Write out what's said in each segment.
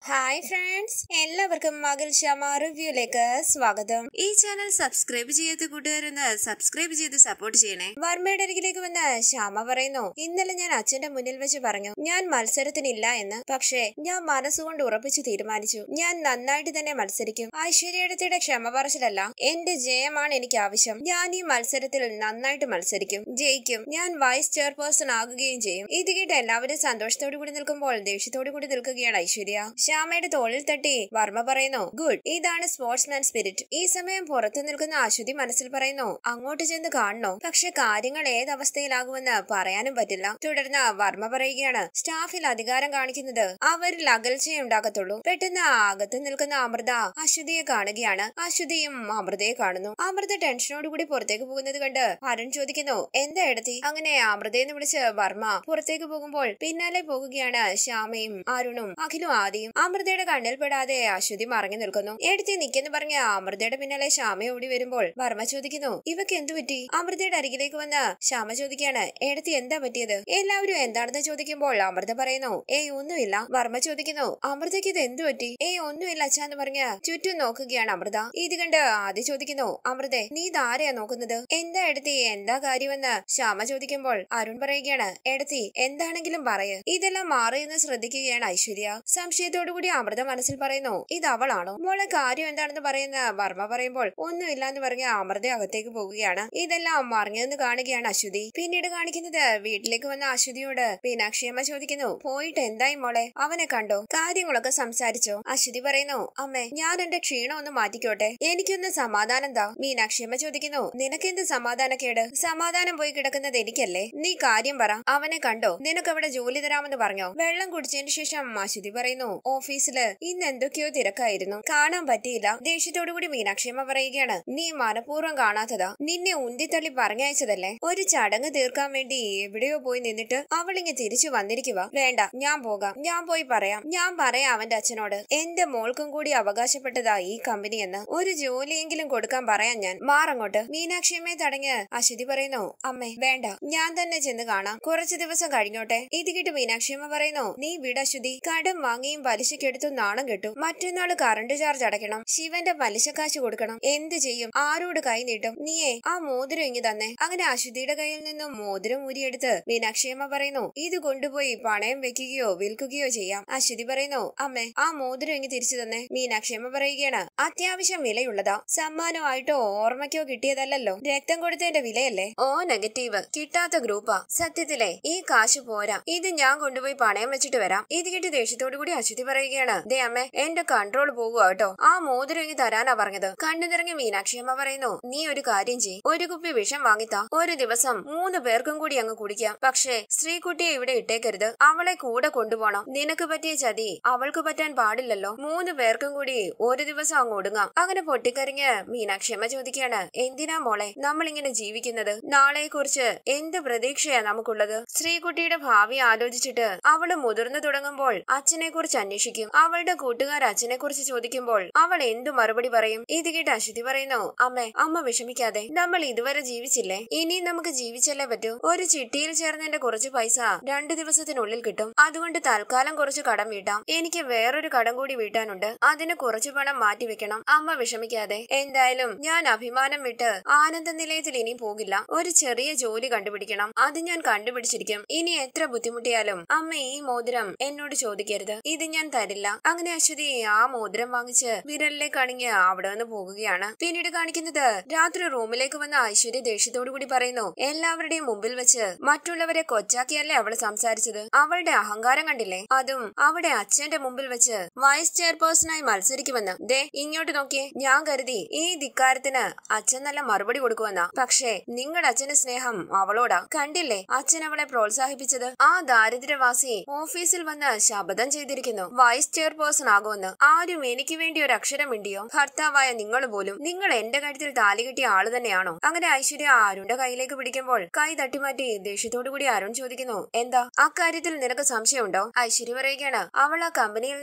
hi friends എല്ലാവർക്കും മകൾ ഷമ റിവ്യൂലേക്ക് സ്വാഗതം ഈ ചാനൽ സബ്സ്ക്രൈബ് ചെയ്യാത്ത കൂട്ടുകാരൊന്ന് സബ്സ്ക്രൈബ് ചെയ്ത് സപ്പോർട്ട് ചെയ്യണേ വർമ്മയുടെ അരികിലേക്ക് വന്ന് ശ്യാമ പറയുന്നു ഇന്നലെ ഞാൻ അച്ഛന്റെ മുന്നിൽ വെച്ച് പറഞ്ഞു ഞാൻ മത്സരത്തിനില്ല എന്ന് പക്ഷേ ഞാൻ മനസ്സുകൊണ്ട് ഉറപ്പിച്ചു തീരുമാനിച്ചു ഞാൻ നന്നായിട്ട് തന്നെ മത്സരിക്കും ഐശ്വര്യയുടെ ക്ഷമ പറച്ചിലല്ല എന്റെ ജയമാണ് എനിക്ക് ആവശ്യം ഞാൻ ഈ മത്സരത്തിൽ നന്നായിട്ട് മത്സരിക്കും ജയിക്കും ഞാൻ വൈസ് ചെയർപേഴ്സൺ ആകുകയും ചെയ്യും ഇത് കേട്ട് എല്ലാവരും സന്തോഷത്തോടു കൂടി നിൽക്കുമ്പോൾ ദേഷ്യത്തോടു കൂടി നിൽക്കുകയാണ് ഐശ്വര്യ ശ്യാമയുടെ തോളിൽ തട്ടി വർമ്മ പറയുന്നു ഗുഡ് ഇതാണ് സ്പോർട്സ്മാൻ സ്പിരിറ്റ് ഈ സമയം പുറത്തു നിൽക്കുന്ന അശ്വതി മനസ്സിൽ പറയുന്നു അങ്ങോട്ട് ചെന്ന് കാണണോ പക്ഷെ കാര്യങ്ങൾ ഏതവസ്ഥയിലാകുമെന്ന് പറയാനും പറ്റില്ല തുടർന്ന് വർമ്മ പറയുകയാണ് സ്റ്റാഫിൽ അധികാരം കാണിക്കുന്നത് അവരിൽ അകൽച്ചയെ ഉണ്ടാകത്തുള്ളൂ പെട്ടെന്ന് അകത്ത് നിൽക്കുന്ന അമൃത അശ്വതിയെ കാണുകയാണ് അശ്വതിയും അമൃതയെ കാണുന്നു അമൃത ടെൻഷനോടുകൂടി പുറത്തേക്ക് പോകുന്നത് കണ്ട് അരുൺ ചോദിക്കുന്നു എന്താ എടുത്തി അങ്ങനെ അമൃതയെന്ന് വിളിച്ച് വർമ്മ പുറത്തേക്ക് പോകുമ്പോൾ പിന്നാലെ പോകുകയാണ് ശ്യാമയും അരുണും അഖിലും ആദിയും അമൃതയുടെ കണ്ണിൽ പെടാതെ അശ്വതി മറങ്ങി നിൽക്കുന്നു എടുത്തി നിക്കെന്ന് പറഞ്ഞ അമൃതയുടെ പിന്നാലെ ശ്യാമ ഓടി വരുമ്പോൾ വർമ്മ ചോദിക്കുന്നു ഇവക്ക് എന്തു പറ്റി അമൃതയുടെ അരികിലേക്ക് വന്ന് ശ്യാമ ചോദിക്കുകയാണ് എടുത്തി എന്താ പറ്റിയത് എല്ലാവരും എന്താണെന്ന് ചോദിക്കുമ്പോൾ അമൃത പറയുന്നു ഏയ് ഒന്നുമില്ല വർമ്മ ചോദിക്കുന്നു അമൃതയ്ക്ക് ഇത് എന്തു പറ്റി ഏയ് ഒന്നുമില്ല അച്ഛാന്ന് പറഞ്ഞ് ചുറ്റും നോക്കുകയാണ് അമൃത ഇത് കണ്ട് ആദ്യ ചോദിക്കുന്നു അമൃതെ നീ ഇതാരെയാ നോക്കുന്നത് എന്താ എടുത്തി എന്താ കാര്യമെന്ന് ശ്യാമ ചോദിക്കുമ്പോൾ അരുൺ പറയുകയാണ് എടുത്തി എന്താണെങ്കിലും പറയ് ഇതെല്ലാം മാറിയെന്ന് ശ്രദ്ധിക്കുകയാണ് ഐശ്വര്യ സംശയത്തോടുകൂടി അമൃത മനസ്സിൽ പറയുന്നു ഇത് അവളാണോ മോളെ കാര്യം എന്താണെന്ന് പറയുന്ന വർമ്മ പറയുമ്പോൾ ഒന്നുമില്ല എന്ന് പറഞ്ഞ അമൃത അകത്തേക്ക് പോകുകയാണ് ഇതെല്ലാം മറിഞ്ഞെന്ന് കാണുകയാണ് അശ്വതി പിന്നീട് കാണിക്കുന്നത് വീട്ടിലേക്ക് വന്ന അശ്വതിയോട് മീനാക്ഷിയമ്മ ചോദിക്കുന്നു പോയിട്ട് എന്തായി മോളെ അവനെ കണ്ടോ കാര്യങ്ങളൊക്കെ സംസാരിച്ചോ അശ്വതി പറയുന്നു അമ്മേ ഞാൻ എന്റെ ക്ഷീണം ഒന്ന് മാറ്റിക്കോട്ടെ എനിക്കൊന്ന് സമാധാനം താ മീനാക്ഷിയമ്മ ചോദിക്കുന്നു നിനക്കെന്ത് സമാധാനക്കേട് സമാധാനം പോയി കിടക്കുന്നത് എനിക്കല്ലേ നീ കാര്യം പറ അവനെ കണ്ടോ നിനക്ക് അവിടെ ജോലി തരാമെന്ന് പറഞ്ഞോ വെള്ളം കുടിച്ചതിന് ശേഷം അശ്വതി പറയുന്നു ഓഫീസില് ഇന്ന് എന്തൊക്കെയോ തിരക്കായിരുന്നു കാണാൻ പറ്റിയില്ല ദേഷ്യത്തോടുകൂടി മീനാക്ഷിയമ്മ പറയുകയാണ് നീ മനഃപൂർവ്വം കാണാത്തതാ നിന്നെ ഉന്തിത്തള്ളി പറഞ്ഞയച്ചതല്ലേ ഒരു ചടങ്ങ് തീർക്കാൻ വേണ്ടി എവിടെയോ പോയി നിന്നിട്ട് അവളിങ്ങ് തിരിച്ചു വന്നിരിക്കുക വേണ്ട ഞാൻ പോകാം ഞാൻ പോയി പറയാം ഞാൻ പറയാം അവന്റെ അച്ഛനോട് എന്റെ മോൾക്കും കൂടി അവകാശപ്പെട്ടതാ ഈ കമ്പനി എന്ന് ഒരു ജോലിയെങ്കിലും കൊടുക്കാൻ പറയാൻ ഞാൻ മാറങ്ങോട്ട് മീനാക്ഷിയമ്മയെ തടഞ്ഞ് അശ്വതി പറയുന്നു അമ്മേ വേണ്ട ഞാൻ തന്നെ ചെന്ന് കാണാം കുറച്ചു ദിവസം കഴിഞ്ഞോട്ടെ ഇത് കിട്ടു മീനാക്ഷിയമ്മ പറയുന്നു നീ വിട അശ്വതി കടം വാങ്ങിയും പലിശക്കെടുത്തു നാണം കെട്ടു മറ്റന്നാള് കറണ്ട് ചാർജ് അടയ്ക്കണം ശിവന്റെ പലിശ കാശ് കൊടുക്കണം എന്ത് ചെയ്യും ആരോട് കൈ നീട്ടും നീയേ ആ മോതിരം ഇങ്ങി തന്നെ അങ്ങനെ അശ്വതിയുടെ കയ്യിൽ നിന്നും മോതിരം ഊരിയെടുത്ത് മീനാക്ഷിയമ്മ പറയുന്നു ഇത് കൊണ്ടുപോയി പണയം വെക്കുകയോ വിൽക്കുകയോ ചെയ്യാം അശ്വതി പറയുന്നു അമ്മേ ആ മോതിരം ഇങ്ങി തിരിച്ചു തന്നെ മീനാക്ഷിയമ്മ പറയുകയാണ് അത്യാവശ്യം വിലയുള്ളതാ സമ്മാനമായിട്ടോ ഓർമ്മയ്ക്കോ കിട്ടിയതല്ലല്ലോ രക്തം കൊടുത്തതിന്റെ വിലയല്ലേ ഓ നെഗറ്റീവ് കിട്ടാത്ത ഗ്രൂപ്പാ സത്യത്തിലെ ഈ കാശ് പോരാ ഇത് ഞാൻ കൊണ്ടുപോയി പണയം വെച്ചിട്ട് വരാം ഇത് കിട്ടി ദേഷ്യത്തോടു കൂടി അശ്വതി പറയുകയാണ് ദേ അമ്മേ എന്റെ കൺട്രോൾ പോകുക കേട്ടോ ആ മോതിരം ഇങ്ങി തരാനാ പറഞ്ഞത് കണ്ണു നിറങ്ങി മീനാക്ഷി അമ്മ പറയുന്നു നീ ഒരു കാര്യം ചെയ് ഒരു കുപ്പി വിഷം വാങ്ങിത്താ ഒരു ദിവസം മൂന്ന് പേർക്കും കൂടി അങ്ങ് കുടിക്കാം പക്ഷേ ശ്രീകുട്ടിയെ ഇവിടെ ഇട്ടേക്കരുത് അവളെ കൂടെ കൊണ്ടുപോണം നിനക്ക് പറ്റിയ ചതി അവൾക്ക് പറ്റാൻ പാടില്ലല്ലോ മൂന്ന് പേർക്കും കൂടി ഒരു ദിവസം അങ്ങ് ഒടുങ്ങാം അങ്ങനെ പൊട്ടിക്കരിഞ്ഞ് മീനാക്ഷി അമ്മ ചോദിക്കുകയാണ് എന്തിനാ മോളെ നമ്മൾ ഇങ്ങനെ ജീവിക്കുന്നത് നാളെ കുറിച്ച് എന്ത് പ്രതീക്ഷയാ നമുക്കുള്ളത് ശ്രീകുട്ടിയുടെ ഭാവി ആലോചിച്ചിട്ട് അവള് മുതിർന്നു തുടങ്ങുമ്പോൾ അച്ഛനെ കുറിച്ച് അന്വേഷിക്കും അവളുടെ കൂട്ടുകാർ അച്ഛനെ കുറിച്ച് ചോദിക്കുമ്പോൾ അവൾ എന്തു മറുപടി പറയും ഇത് കേട്ട് അശ്വതി പറയുന്നു അമ്മേ അമ്മ വിഷമിക്കാതെ നമ്മൾ ഇതുവരെ ജീവിച്ചില്ലേ ഇനി നമുക്ക് ജീവിച്ചല്ലേ പറ്റൂ ഒരു ചിട്ടിയിൽ ചേർന്നതിന്റെ കുറച്ച് പൈസ രണ്ടു ദിവസത്തിനുള്ളിൽ കിട്ടും അതുകൊണ്ട് തൽക്കാലം കുറച്ച് കടം വീട്ടാം എനിക്ക് വേറൊരു കടം കൂടി വീട്ടാനുണ്ട് അതിന് കുറച്ചു പണം മാറ്റി വെക്കണം അമ്മ വിഷമിക്കാതെ എന്തായാലും ഞാൻ അഭിമാനം വിട്ട് ആനന്ദ നിലയത്തിൽ ഇനി പോകില്ല ഒരു ചെറിയ ജോലി കണ്ടുപിടിക്കണം അത് ഞാൻ കണ്ടുപിടിച്ചിരിക്കും ഇനി എത്ര ബുദ്ധിമുട്ടിയാലും അമ്മ ഈ മോതിരം എന്നോട് ചോദിക്കരുത് ഇത് ഞാൻ തരില്ല അങ്ങനെ അശ്വതി ആ മോതിരം വാങ്ങിച്ച് വിരലിലേക്ക് അണിഞ്ഞ് അവിടെ നിന്ന് പോകുകയാണ് പിന്നീട് കാണിക്കുന്നത് രാത്രി റൂമിലേക്ക് വന്ന ഐശ്വര്യ ദേഷ്യത്തോടു കൂടി പറയുന്നു എല്ലാവരുടെയും മുമ്പിൽ വെച്ച് മറ്റുള്ളവരെ കൊച്ചാക്കിയല്ലേ അവൾ സംസാരിച്ചത് അവളുടെ അഹങ്കാരം കണ്ടില്ലേ അതും അവിടെ അച്ഛന്റെ മുമ്പിൽ വെച്ച് വൈസ് ചെയർപേഴ്സണായി മത്സരിക്കുമെന്ന് ദേ ഇങ്ങോട്ട് നോക്കിയേ ഞാൻ കരുതി ഈ ധിക്കാരത്തിന് അച്ഛൻ നല്ല മറുപടി കൊടുക്കുമെന്ന പക്ഷേ നിങ്ങളുടെ അച്ഛന്റെ സ്നേഹം അവളോടാ കണ്ടില്ലേ അച്ഛൻ അവളെ പ്രോത്സാഹിപ്പിച്ചത് ആ ദാരിദ്ര്യവാസി ഓഫീസിൽ വന്ന് ശപഥം ചെയ്തിരിക്കുന്നു വൈസ് ചെയർപേഴ്സൺ ആകുമെന്ന് ആരും എനിക്ക് വേണ്ടി ഒരു അക്ഷരം മിണ്ടിയോ ഭർത്താവായ നിങ്ങൾ പോലും നിങ്ങൾ എന്റെ കാര്യത്തിൽ താലി കിട്ടിയ ആള് തന്നെയാണോ അങ്ങനെ ഐശ്വര്യ അരുണിന്റെ കയ്യിലേക്ക് പിടിക്കുമ്പോൾ കൈ തട്ടിമാറ്റി ദേഷ്യത്തോടു കൂടി അരുൺ ചോദിക്കുന്നു എന്താ അക്കാര്യത്തിൽ നിനക്ക് സംശയമുണ്ടോ ഐശ്വര്യ പറയുകയാണ് അവൾ ആ കമ്പനിയിൽ നിന്ന്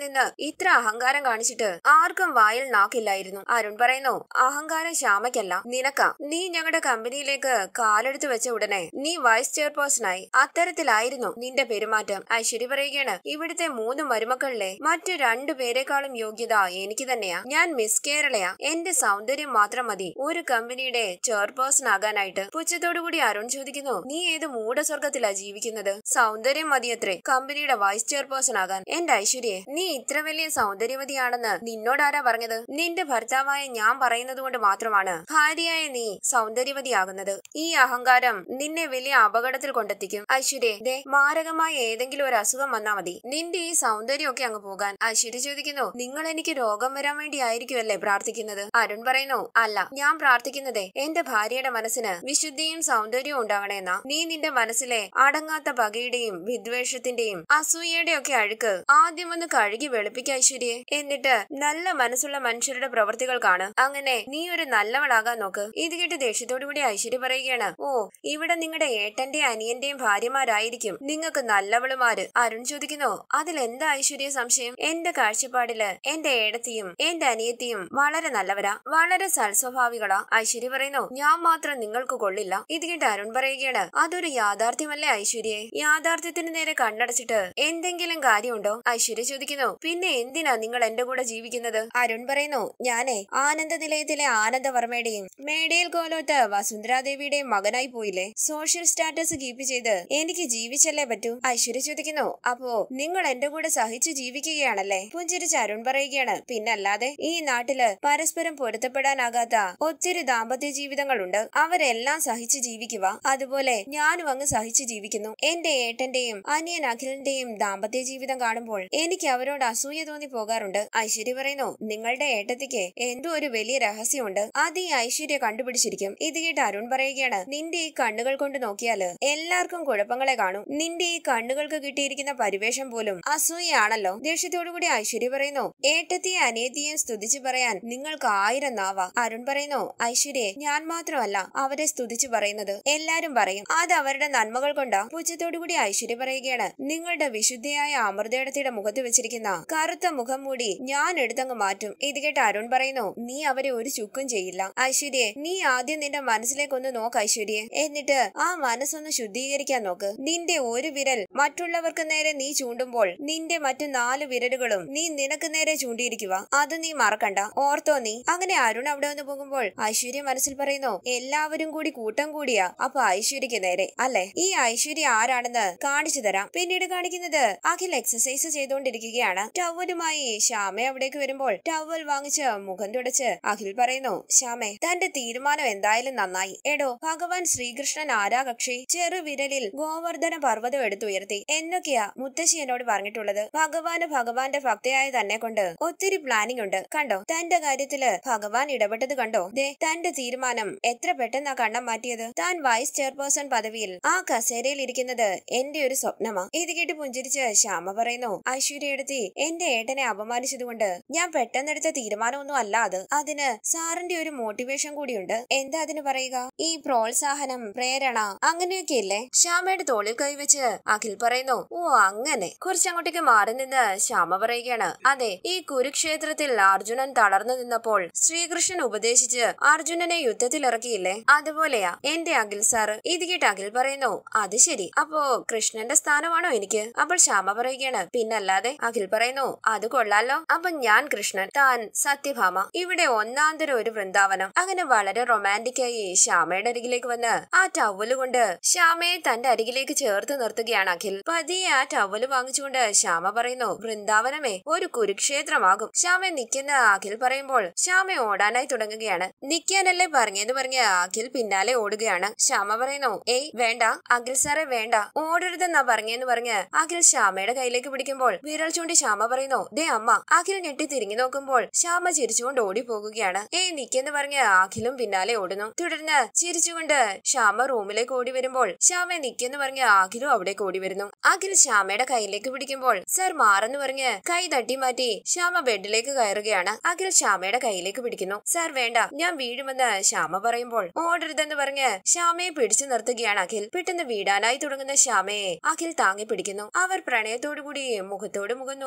ഇത്ര അഹങ്കാരം കാണിച്ചിട്ട് ആർക്കും വായിൽ നാക്കില്ലായിരുന്നു അരുൺ പറയുന്നു അഹങ്കാരം ശ്യാമയ്ക്കല്ല നിനക്കാ നീ ഞങ്ങളുടെ കമ്പനിയിലേക്ക് കാലെടുത്ത് വെച്ച ഉടനെ നീ വൈസ് ചെയർപേഴ്സണായി അത്തരത്തിലായിരുന്നു നിന്റെ പെരുമാറ്റം ഐശ്വര്യ പറയുകയാണ് ഇവിടുത്തെ മൂന്ന് മരുമക്കളിലെ മറ്റു രണ്ടു പേരെക്കാളും യോഗ്യത എനിക്ക് തന്നെയാ ഞാൻ മിസ് കേരളയാ എന്റെ സൗന്ദര്യം മാത്രം മതി ഒരു കമ്പനിയുടെ ചെയർപേഴ്സൺ ആകാനായിട്ട് പുച്ഛത്തോടുകൂടി അരുൺ ചോദിക്കുന്നു നീ ഏത് മൂഢസ്വർഗത്തിലാ ജീവിക്കുന്നത് സൗന്ദര്യം മതിയത്രേ കമ്പനിയുടെ വൈസ് ചെയർപേഴ്സൺ ആകാൻ എന്റെ ഐശ്വര്യെ നീ ഇത്ര വലിയ സൗന്ദര്യവതിയാണെന്ന് നിന്നോടാരാ പറഞ്ഞത് നിന്റെ ഭർത്താവായ ഞാൻ പറയുന്നത് കൊണ്ട് മാത്രമാണ് ഭാര്യയായ നീ സൗന്ദര്യവതിയാകുന്നത് ഈ അഹങ്കാരം നിന്നെ വലിയ അപകടത്തിൽ കൊണ്ടെത്തിക്കും ഐശ്വര്യെ ദേ മാരകമായ ഏതെങ്കിലും ഒരു അസുഖം വന്നാ മതി നിന്റെ ഈ സൗന്ദര്യമൊക്കെ അങ്ങ് പോകാൻ ഐശ്വര്യ ചോദിക്കുന്നു നിങ്ങൾ എനിക്ക് രോഗം വരാൻ വേണ്ടി ആയിരിക്കുമല്ലേ പ്രാർത്ഥിക്കുന്നത് അരുൺ പറയുന്നു അല്ല ഞാൻ പ്രാർത്ഥിക്കുന്നതേ എന്റെ ഭാര്യയുടെ മനസ്സിന് വിശുദ്ധിയും സൗന്ദര്യവും ഉണ്ടാവണേന്നാ നീ നിന്റെ മനസ്സിലെ അടങ്ങാത്ത പകയുടെയും വിദ്വേഷത്തിന്റെയും അസൂയയുടെ ഒക്കെ അഴുക്ക് ആദ്യം ഒന്ന് കഴുകി വെളുപ്പിക്ക ഐശ്വര്യയെ എന്നിട്ട് നല്ല മനസ്സുള്ള മനുഷ്യരുടെ പ്രവൃത്തികൾ കാണ് അങ്ങനെ നീ ഒരു നല്ലവളാകാൻ നോക്ക് ഇത് കേട്ട് ദേഷ്യത്തോടു കൂടി ഐശ്വര്യ പറയുകയാണ് ഓ ഇവിടെ നിങ്ങളുടെ ഏട്ടന്റെയും അനിയന്റെയും ഭാര്യമാരായിരിക്കും നിങ്ങൾക്ക് നല്ലവളുമാര് അരുൺ ചോദിക്കുന്നു അതിൽ എന്താ ഐശ്വര്യ സംശയം എന്റെ കാഴ്ചപ്പാടില് എന്റെ ഏടത്തിയും എന്റെ അനിയത്തിയും വളരെ നല്ലവരാ വളരെ സൽസ്വഭാവികളാ ഐശ്വര്യ പറയുന്നു ഞാൻ മാത്രം നിങ്ങൾക്ക് കൊള്ളില്ല ഇത് കേട്ട് അരുൺ പറയുകയാണ് അതൊരു യാഥാർത്ഥ്യമല്ലേ ഐശ്വര്യയെ യാഥാർത്ഥ്യത്തിന് നേരെ കണ്ണടച്ചിട്ട് എന്തെങ്കിലും കാര്യമുണ്ടോ ഐശ്വര്യ ചോദിക്കുന്നു പിന്നെ എന്തിനാ നിങ്ങൾ എന്റെ കൂടെ ജീവിക്കുന്നത് അരുൺ പറയുന്നു ഞാനേ ആനന്ദ നിലയത്തിലെ ആനന്ദവർമ്മയുടെയും മേടയിൽ കോലോത്ത് വസുന്ധരാദേവിയുടെയും മകനായി പോയില്ലേ സോഷ്യൽ സ്റ്റാറ്റസ് കീപ്പ് ചെയ്ത് എനിക്ക് ജീവിച്ചല്ലേ പറ്റൂ ഐശ്വര്യ ചോദിക്കുന്നു അപ്പോ നിങ്ങൾ എന്റെ കൂടെ സഹിച്ചു ജീവിക്കുകയാണല്ലേ പുഞ്ചിരിച്ച് അരുൺ പറയുകയാണ് പിന്നല്ലാതെ ഈ നാട്ടില് പരസ്പരം പൊരുത്തപ്പെടാനാകാത്ത ഒത്തിരി ദാമ്പത്യ ജീവിതങ്ങളുണ്ട് അവരെല്ലാം സഹിച്ചു ജീവിക്കുക അതുപോലെ ഞാനും അങ്ങ് സഹിച്ചു ജീവിക്കുന്നു എന്റെ ഏട്ടന്റെയും അനിയൻ അഖിലിന്റെയും ദാമ്പത്യ ജീവിതം കാണുമ്പോൾ എനിക്ക് അവരോട് അസൂയ തോന്നി പോകാറുണ്ട് ഐശ്വര്യ പറയുന്നു നിങ്ങളുടെ ഏട്ടത്തിക്ക് എന്തോ ഒരു വലിയ രഹസ്യമുണ്ട് അത് ഈ ഐശ്വര്യ കണ്ടുപിടിച്ചിരിക്കും ഇത് കേട്ട് അരുൺ പറയുകയാണ് നിന്റെ ഈ കണ്ണുകൾ കൊണ്ട് നോക്കിയാല് എല്ലാവർക്കും കുഴപ്പങ്ങളെ കാണും നിന്റെ ഈ കണ്ണുകൾക്ക് കിട്ടിയിരിക്കുന്ന പരിവേഷം പോലും അസൂയാണല്ലോ ദേഷ്യത്തോടുകൂടി ഐശ്വര്യ പറയുന്നു ഏട്ടത്തെയും അനിയത്തിയെയും സ്തുതിച്ചു പറയാൻ നിങ്ങൾക്ക് ആയിരം നാവ അരുൺ പറയുന്നു ഐശ്വര്യെ ഞാൻ മാത്രമല്ല അവരെ സ്തുതിച്ചു പറയുന്നത് എല്ലാരും പറയും അത് അവരുടെ നന്മകൾ കൊണ്ടാ പുച്ഛത്തോടുകൂടി ഐശ്വര്യ പറയുകയാണ് നിങ്ങളുടെ വിശുദ്ധയായ അമൃതയുടെ മുഖത്ത് വെച്ചിരിക്കുന്ന കറുത്ത മുഖം മൂടി ഞാൻ എടുത്തങ്ങ് മാറ്റും ഇത് കേട്ട് അരുൺ പറയുന്നു നീ അവരെ ഒരു ചുക്കും ചെയ്യില്ല ഐശ്വര്യെ നീ ആദ്യം നിന്റെ മനസ്സിലേക്കൊന്ന് നോക്ക് ഐശ്വര്യെ എന്നിട്ട് ആ മനസ്സൊന്ന് ശുദ്ധീകരിക്കാൻ നോക്ക് നിന്റെ ഒരു വിരൽ മറ്റുള്ളവർക്ക് നേരെ നീ ചൂണ്ടുമ്പോൾ നിന്റെ മറ്റു നാല് വിരലുകളും നീ നിനക്ക് നേരെ ചൂണ്ടിയിരിക്കുക അത് നീ മറക്കണ്ട ഓർത്തോ നീ അങ്ങനെ അരുൺ അവിടെ വന്ന് പോകുമ്പോൾ ഐശ്വര്യ മനസ്സിൽ പറയുന്നു എല്ലാവരും കൂടി കൂട്ടം കൂടിയാ അപ്പൊ ഐശ്വര്യക്ക് നേരെ അല്ലെ ഈ ഐശ്വര്യ ആരാണെന്ന് കാണിച്ചു തരാം പിന്നീട് കാണിക്കുന്നത് അഖിൽ എക്സസൈസ് ചെയ്തുകൊണ്ടിരിക്കുകയാണ് ടവലുമായി ശ്യാമ അവിടേക്ക് വരുമ്പോൾ ടവൽ വാങ്ങിച്ച് മുഖം തുടച്ച് അഖിൽ പറയുന്നു ശ്യാമെ തന്റെ തീരുമാനം എന്തായാലും നന്നായി എടോ ഭഗവാൻ ശ്രീകൃഷ്ണൻ ആരാ കക്ഷി ചെറുവിരലിൽ ഗോവർദ്ധന പർവ്വതം എടുത്തുയർത്തി എന്നൊക്കെയാ മുത്തശ്ശി എന്നോട് പറഞ്ഞിട്ടുള്ളത് ഭഗവാന് ഭഗവാന്റെ ഭക്തയായ തന്നെ കൊണ്ട് ഒത്തിരി പ്ലാനിംഗ് ഉണ്ട് കണ്ടോ തന്റെ കാര്യത്തില് ഭഗവാൻ ഇടപെട്ടത് കണ്ടോ ദേ തന്റെ തീരുമാനം എത്ര പെട്ടെന്നാ കണ്ണം മാറ്റിയത് താൻ വൈസ് ചെയർപേഴ്സൺ പദവിയിൽ ആ കസേരയിൽ ഇരിക്കുന്നത് എന്റെ ഒരു സ്വപ്നമാ ഇത് കേട്ട് പുഞ്ചിരിച്ച് ശ്യാമ പറയുന്നു ഐശ്വര്യ എടുത്തി എന്റെ ഏട്ടനെ അപമാനിച്ചതുകൊണ്ട് ഞാൻ പെട്ടെന്നെടുത്ത തീരുമാനമൊന്നും അല്ല അത് അതിന് സാറിന്റെ ഒരു മോട്ടിവേഷൻ കൂടിയുണ്ട് എന്താ അതിന് പറയുക ഈ പ്രോത്സാഹനം പ്രേരണ അങ്ങനെയൊക്കെയില്ലേ ശ്യാമയുടെ തോളിൽ കൈവച്ച് അഖിൽ പറയുന്നു ഓ അങ്ങനെ കുറച്ചങ്ങോട്ടേക്ക് മാറി നിന്ന് ശ്യാമ പറയുകയാണ് അതെ ഈ കുരുക്ഷേത്രത്തിൽ അർജുനൻ തളർന്നു നിന്നപ്പോൾ ശ്രീകൃഷ്ണൻ ഉപദേശിച്ച് അർജുനനെ യുദ്ധത്തിൽ ഇറക്കിയില്ലേ അതുപോലെയാ എന്റെ അഖിൽ സാറ് ഇത് കേട്ട് അഖിൽ പറയുന്നു അത് ശരി അപ്പോ കൃഷ്ണന്റെ സ്ഥാനമാണോ എനിക്ക് അപ്പോൾ ശ്യാമ പറയുകയാണ് പിന്നല്ലാതെ അഖിൽ പറയുന്നു അത് കൊള്ളാലോ അപ്പൊ ഞാൻ കൃഷ്ണൻ താൻ സത്യഭാമ ഇവിടെ ഒന്നാന്തരം ഒരു വൃന്ദാവനം അങ്ങനെ വളരെ റൊമാൻറ്റിക് ആയി ശ്യാമയുടെ അരികിലേക്ക് വന്ന് ആ ടവല് കൊണ്ട് ശ്യാമയെ തന്റെ അരികിലേക്ക് ചേർത്ത് നിർത്തുകയാണ് അഖിൽ പതിയെ ആ ടവല് വാങ്ങിച്ചുകൊണ്ട് ശ്യാമ പറയുന്നു വൃന്ദാവനമേ ഒരു കുരുക്ഷേത്രമാകും ശ്യാമ നിൽക്കുന്ന അഖിൽ പറയുമ്പോൾ ശ്യാമ ഓടാനായി തുടങ്ങുകയാണ് നിൽക്കാനല്ലേ പറഞ്ഞെന്ന് പറഞ്ഞ് അഖിൽ പിന്നാലെ ഓടുകയാണ് ശ്യാമ പറയുന്നു ഏയ് വേണ്ട അഖിൽ സാറെ വേണ്ട ഓടരുതെന്നാ പറഞ്ഞെന്ന് പറഞ്ഞ് അഖിൽ ശ്യാമയുടെ കയ്യിലേക്ക് പിടിക്കുമ്പോൾ വിരൽ ചൂണ്ടി ശ്യാമ പറയുന്നു ദേ അമ്മ അഖിൽ ഞെട്ടി തിരിഞ്ഞു നോക്കുമ്പോൾ ശ്യാമ ചിരിച്ചുകൊണ്ട് ഓടി പോകുകയാണ് ഏയ് നിക്കെന്ന് പറഞ്ഞ് അഖിലും പിന്നാലെ ഓടുന്നു തുടർന്ന് ചിരിച്ചുകൊണ്ട് ശ്യാമ റൂമിലേക്ക് ഓടി വരുമ്പോൾ ശ്യാമ നിക്കെന്ന് പറഞ്ഞ് അഖിലും അവിടേക്ക് ഓടി വരുന്നു അഖിൽ ശ്യാമയുടെ കയ്യിലേക്ക് പിടിക്കുമ്പോൾ സർ മാറെന്ന് പറഞ്ഞ് കൈ തട്ടി മാറ്റി ശ്യാമ ബെഡിലേക്ക് കയറുകയാണ് അഖിൽ ശ്യാമയുടെ കയ്യിലേക്ക് പിടിക്കുന്നു സർ വേണ്ട ഞാൻ വീഴുമെന്ന് ശ്യാമ പറയുമ്പോൾ ഓടരുതെന്ന് പറഞ്ഞ് ശ്യാമയെ പിടിച്ചു നിർത്തുകയാണ് അഖിൽ പെട്ടെന്ന് വീടാനായി തുടങ്ങുന്ന ശ്യാമയെ അഖിൽ താങ്ങി പിടിക്കുന്നു അവർ പ്രണയത്തോടുകൂടി മുഖത്തോട് മുഖം നോക്കി നിൽക്കുകയാണ്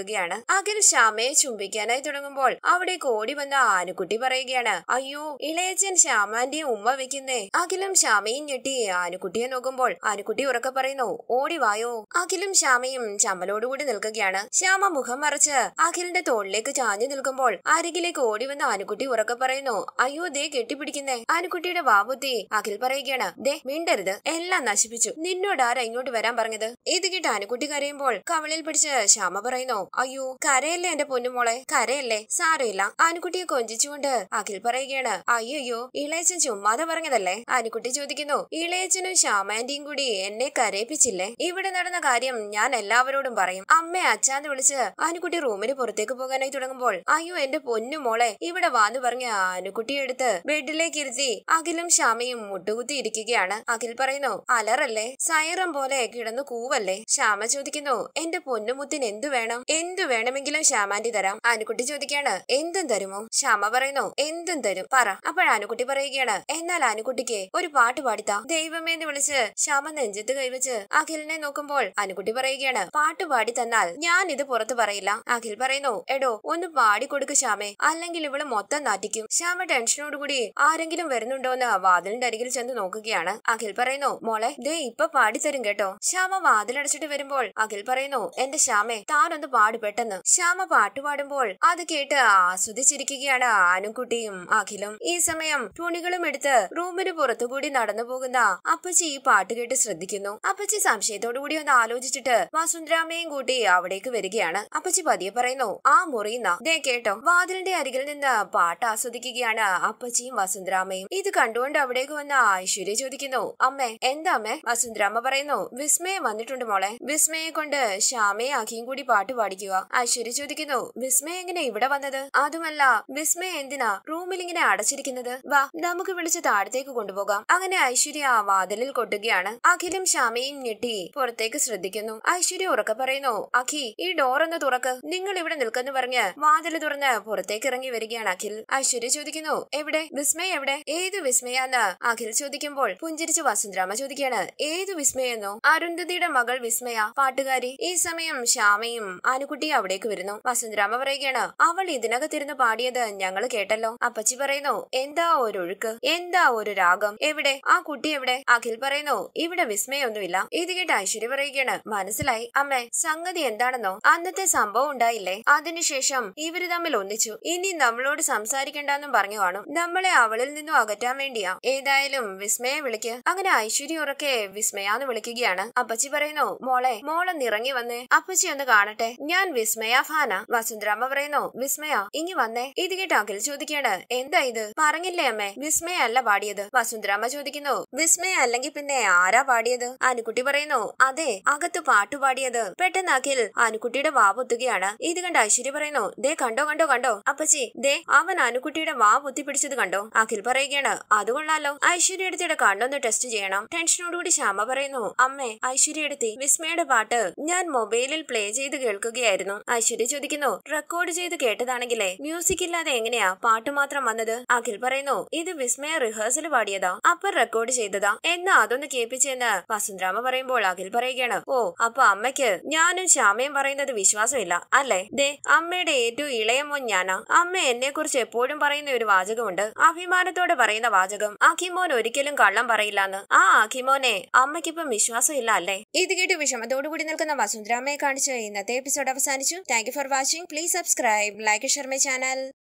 നിൽക്കുകയാണ് അഖിൽ ശ്യാമയെ ചുംബിക്കാനായി തുടങ്ങുമ്പോൾ അവിടേക്ക് ഓടി വന്ന ആനുക്കുട്ടി പറയുകയാണ് അയ്യോ ഇളയച്ചൻ ശ്യാമാന്റെ ഉമ്മ വെക്കുന്നേ അഖിലും ശ്യാമയും ഞെട്ടി ആനുക്കുട്ടിയെ നോക്കുമ്പോൾ ആനുക്കുട്ടി ഉറക്കെ പറയുന്നു ഓടി വായോ അഖിലും ശ്യാമയും ചമ്മലോടുകൂടി നിൽക്കുകയാണ് ശ്യാമ മുഖം മറച്ച് അഖിലിന്റെ തോളിലേക്ക് ചാഞ്ഞു നിൽക്കുമ്പോൾ അരികിലേക്ക് ഓടി വന്ന ആനുക്കുട്ടി ഉറക്കെ പറയുന്നു അയ്യോ ദേ കെട്ടിപ്പിടിക്കുന്നേ ആനുക്കുട്ടിയുടെ വാവുത്തി അഖിൽ പറയുകയാണ് ദേ മിണ്ടരുത് എല്ലാം നശിപ്പിച്ചു നിന്നോട് ആരാ ഇങ്ങോട്ട് വരാൻ പറഞ്ഞത് ഇത് കേട്ട് ആനുക്കുട്ടി കരയുമ്പോൾ കവളിൽ പിടിച്ച് ശ്യാമ പറയുന്നു അയ്യോ കരയല്ലേ എന്റെ പൊന്നുമോളെ കരയല്ലേ സാരമില്ല ആനുക്കുട്ടിയെ കൊഞ്ചിച്ചുകൊണ്ട് അഖിൽ പറയുകയാണ് അയ്യോ ഇളയച്ചൻ ചുമ്മാതെ പറഞ്ഞതല്ലേ ആനുക്കുട്ടി ചോദിക്കുന്നു ഇളയച്ചനും ശ്യാമാന്റിയും കൂടി എന്നെ കരയിപ്പിച്ചില്ലേ ഇവിടെ നടന്ന കാര്യം ഞാൻ എല്ലാവരോടും പറയും അമ്മ അച്ഛാന്ന് വിളിച്ച് ആനുക്കുട്ടി റൂമിന് പുറത്തേക്ക് പോകാനായി തുടങ്ങുമ്പോൾ അയ്യോ എന്റെ പൊന്നു മോളെ ഇവിടെ വാന്ന് പറഞ്ഞ ആനുക്കുട്ടിയെ എടുത്ത് ബെഡിലേക്ക് ഇരുത്തി അഖിലും ശ്യാമയും മുട്ടുകുത്തി ഇരിക്കുകയാണ് അഖിൽ പറയുന്നു അലറല്ലേ സൈറം പോലെ കിടന്നു കൂവല്ലേ ശ്യാമ ചോദിക്കുന്നു എന്റെ പൊന്നുമുത്തിന് എന്തു വേണം എന്തു വേണമെങ്കിലും ശ്യാമാന്റി തരാം ആനുക്കുട്ടി ചോദിക്കാണ് എന്തും തരുമോ ശ്യാമ പറയുന്നു എന്തും തരും പറ അപ്പോൾ ആനുക്കുട്ടി പറയുകയാണ് എന്നാൽ ആനുക്കുട്ടിക്ക് ഒരു പാട്ട് പാടിത്താ ദൈവമേ എന്ന് വിളിച്ച് ശ്യാമ നെഞ്ചത്ത് കൈവച്ച് അഖിലിനെ നോക്കുമ്പോൾ ആനുക്കുട്ടി പറയുകയാണ് പാട്ട് പാടി തന്നാൽ ഞാൻ ഇത് പുറത്തു പറയില്ല അഖിൽ പറയുന്നു എടോ ഒന്ന് പാടിക്കൊടുക്ക് ശ്യാമേ അല്ലെങ്കിൽ ഇവള് മൊത്തം നാറ്റിക്കും ശ്യാമ ടെൻഷനോടുകൂടി ആരെങ്കിലും വരുന്നുണ്ടോന്ന് വാതിലിന്റെ അരികിൽ ചെന്ന് നോക്കുകയാണ് അഖിൽ പറയുന്നു മോളെ ദേ ഇപ്പൊ പാടിത്തരും കേട്ടോ ശ്യാമ വാതിലടച്ചിട്ട് വരുമ്പോൾ അഖിൽ പറയുന്നു എന്റെ ശ്യാമേ താനൊന്ന് പാട് പെട്ടെന്ന് ശ്യാമ പാട്ട് പാടുമ്പോൾ അത് കേട്ട് ആസ്വദിച്ചിരിക്കുകയാണ് ആനുക്കുട്ടിയും അഖിലും ഈ സമയം തുണികളും എടുത്ത് റൂമിന് പുറത്തുകൂടി നടന്നു പോകുന്ന അപ്പച്ചി ഈ പാട്ട് കേട്ട് ശ്രദ്ധിക്കുന്നു അപ്പച്ചി സംശയത്തോടു കൂടി ഒന്ന് ആലോചിച്ചിട്ട് വസുന്ധരാമയും കൂട്ടി അവിടേക്ക് വരികയാണ് അപ്പച്ചി പതിയെ പറയുന്നു ആ മുറിയുന്ന ദേ കേട്ടോ വാതിലിന്റെ അരികിൽ നിന്ന് പാട്ട് ആസ്വദിക്കുകയാണ് അപ്പച്ചിയും വസുന്ധരാമയും ഇത് കണ്ടുകൊണ്ട് അവിടേക്ക് വന്ന ഐശ്വര്യ ചോദിക്കുന്നു അമ്മേ എന്താ അമ്മേ വസുന്ധരാമ പറയുന്നു വിസ്മയം വന്നിട്ടുണ്ട് മോളെ വിസ്മയെ കൊണ്ട് ശ്യാമയെ അഖിയും കൂടി പാട്ട് പാടിക്കുക ഐശ്വര്യ ചോദിക്കുന്നു വിസ്മയ എങ്ങനെ ഇവിടെ വന്നത് അതുമല്ല വിസ്മയ എന്തിനാ റൂമിൽ ഇങ്ങനെ അടച്ചിരിക്കുന്നത് വാ നമുക്ക് വിളിച്ച് താഴത്തേക്ക് കൊണ്ടുപോകാം അങ്ങനെ ഐശ്വര്യ ആ വാതിലിൽ കൊട്ടുകയാണ് അഖിലും ശ്യാമയും ഞെട്ടി പുറത്തേക്ക് ശ്രദ്ധിക്കുന്നു ഐശ്വര്യ ഉറക്കെ പറയുന്നു അഖി ഈ ഡോർ ഒന്ന് തുറക്ക് നിങ്ങൾ ഇവിടെ നിൽക്കെന്ന് പറഞ്ഞ് വാതിൽ തുറന്ന് പുറത്തേക്ക് ഇറങ്ങി വരികയാണ് അഖിൽ ഐശ്വര്യ ചോദിക്കുന്നു എവിടെ വിസ്മയ എവിടെ ഏത് വിസ്മയാന്ന് അഖിൽ ചോദിക്കുമ്പോൾ പുഞ്ചിരിച്ച് വസുന്ധരാമ ചോദിക്കാണ് ഏത് വിസ്മയെന്നോ അരുന്ധതിയുടെ മകൾ വിസ്മയ പാട്ടുകാരി ഈ സമയം ശ്യാമയും ആനുകുട്ടി അവിടേക്ക് വരുന്നു വസുന്ധരാമ പറയുകയാണ് അവൾ ഇതിനകത്തിരുന്ന് പാടിയത് ഞങ്ങൾ കേട്ടല്ലോ അപ്പച്ചി പറയുന്നു എന്താ ഒരു ഒഴുക്ക് എന്താ ഒരു രാഗം എവിടെ ആ കുട്ടി എവിടെ അഖിൽ പറയുന്നു ഇവിടെ വിസ്മയൊന്നുമില്ല ഇത് കേട്ട് ഐശ്വര്യ പറയുകയാണ് മനസ്സിലായി അമ്മേ സംഗതി എന്താണെന്നോ അന്നത്തെ സംഭവം ഉണ്ടായില്ലേ അതിനുശേഷം ഇവര് തമ്മിൽ ഒന്നിച്ചു ഇനി നമ്മളോട് സംസാരിക്കണ്ടെന്നും പറഞ്ഞു കാണും നമ്മളെ അവളിൽ നിന്നും അകറ്റാൻ വേണ്ടിയാ ഏതായാലും വിസ്മയെ വിളിക്ക് അങ്ങനെ ഐശ്വര്യ ഉറക്കെ വിസ്മയാന്ന് വിളിക്കുകയാണ് അപ്പച്ചി പറയുന്നു മോളെ മോളൊന്ന് ഇറങ്ങി വന്നേ അപ്പച്ചി ഒന്ന് കാണട്ടെ ഞാൻ വിസ്മയ ഫാന വസുന്ധരാമ്മ പറയുന്നു വിസ്മയ ഇനി വന്നേ ഇത് കേട്ട് അഖിൽ ചോദിക്കാണ് എന്താ ഇത് പറഞ്ഞില്ലേ അമ്മേ വിസ്മയ അല്ല പാടിയത് വസുന്ധരാമ്മ ചോദിക്കുന്നു വിസ്മയ അല്ലെങ്കിൽ പിന്നെ ആരാ പാടിയത് ആനുക്കുട്ടി പറയുന്നു അതെ അകത്ത് പാട്ടു പാടിയത് പെട്ടെന്ന് അഖിൽ ആനുക്കുട്ടിയുടെ വാ പൊത്തുകയാണ് ഇത് കണ്ട് ഐശ്വര്യ പറയുന്നു ദേ കണ്ടോ കണ്ടോ കണ്ടോ അപ്പച്ചി ദേ അവൻ ആനുക്കുട്ടിയുടെ വാ പൊത്തിപ്പിടിച്ചത് കണ്ടോ അഖിൽ പറയുകയാണ് അത് കൊള്ളാലോ ഐശ്വര്യ എടുത്തിയുടെ കണ്ണൊന്ന് ടെസ്റ്റ് ചെയ്യണം ടെൻഷനോടുകൂടി ശ്യാമ പറയുന്നു അമ്മേ ഐശ്വര്യ എടുത്തി വിസ്മയുടെ പാട്ട് ഞാൻ മൊബൈലിൽ പ്ലേ ചെയ്ത് കേൾക്കുകയായിരുന്നു ഐശ്വര്യ ചോദിക്കുന്നു റെക്കോർഡ് ചെയ്ത് കേട്ടതാണെങ്കിലേ മ്യൂസിക് ഇല്ലാതെ എങ്ങനെയാ പാട്ട് മാത്രം വന്നത് അഖിൽ പറയുന്നു ഇത് വിസ്മയ റിഹേഴ്സൽ പാടിയതാ അപ്പൊ റെക്കോർഡ് ചെയ്തതാ എന്നാ അതൊന്ന് കേൾപ്പിച്ചെന്ന് വസുന്ധരാമ പറയുമ്പോൾ അഖിൽ പറയുകയാണ് ഓ അപ്പൊ അമ്മയ്ക്ക് ഞാനും ശ്യാമയും പറയുന്നത് വിശ്വാസമില്ല അല്ലേ ദേ അമ്മയുടെ ഏറ്റവും ഇളയ മോൻ ഞാനാ അമ്മ എന്നെ കുറിച്ച് എപ്പോഴും പറയുന്ന ഒരു വാചകമുണ്ട് അഭിമാനത്തോടെ പറയുന്ന വാചകം അഖിമോൻ ഒരിക്കലും കള്ളം പറയില്ലാന്ന് ആ അഖിമോനെ അമ്മയ്ക്കിപ്പം വിശ്വാസമില്ല അല്ലേ ഇത് കേട്ട് വിഷമത്തോടു കൂടി നിൽക്കുന്ന വസുന്ധരാമയെ കാണിച്ച് ഇന്നത്തെ എപ്പിസോഡ് അവസാനിച്ചു thank you for watching please subscribe like share my channel